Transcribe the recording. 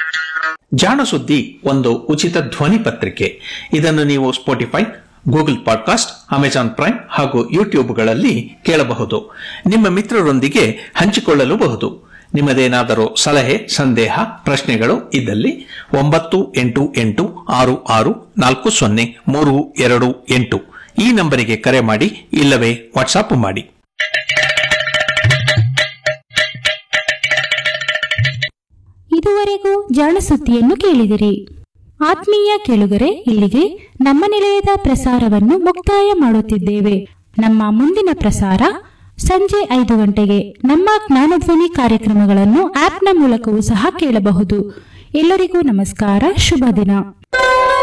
ಜಾಣ ಸುದ್ದಿ ಒಂದು ಉಚಿತ ಧ್ವನಿ ಪತ್ರಿಕೆ ಇದನ್ನು ನೀವು Spotify Google podcast Amazon Prime ಹಾಗೂ ಯೂಟ್ಯೂಬ್ಗಳಲ್ಲಿ ಕೇಳಬಹುದು ನಿಮ್ಮ ಮಿತ್ರರೊಂದಿಗೆ ಹಂಚಿಕೊಳ್ಳಲೂಬಹುದು ನಿಮ್ಮದೇನಾದರೂ ಸಲಹೆ ಸಂದೇಹ ಪ್ರಶ್ನೆಗಳು ಇದ್ದಲ್ಲಿ ಒಂಬತ್ತು ಎಂಟು ಎಂಟು ಆರು ಆರು ನಾಲ್ಕು ಸೊನ್ನೆ ಮೂರು ಎರಡು ಎಂಟು ಈ ನಂಬರಿಗೆ ಕರೆ ಮಾಡಿ ಇಲ್ಲವೇ ವಾಟ್ಸಾಪ್ ಮಾಡಿ ಇದುವರೆಗೂ ಜಾಣಸುದ್ದಿಯನ್ನು ಕೇಳಿದಿರಿ ಆತ್ಮೀಯ ಕೇಳುಗರೆ ಇಲ್ಲಿಗೆ ನಮ್ಮ ನಿಲಯದ ಪ್ರಸಾರವನ್ನು ಮುಕ್ತಾಯ ಮಾಡುತ್ತಿದ್ದೇವೆ ನಮ್ಮ ಮುಂದಿನ ಪ್ರಸಾರ ಸಂಜೆ ಐದು ಗಂಟೆಗೆ ನಮ್ಮ ಜ್ಞಾನಧ್ವನಿ ಕಾರ್ಯಕ್ರಮಗಳನ್ನು ಆಪ್ನ ಮೂಲಕವೂ ಸಹ ಕೇಳಬಹುದು ಎಲ್ಲರಿಗೂ ನಮಸ್ಕಾರ ಶುಭ ದಿನ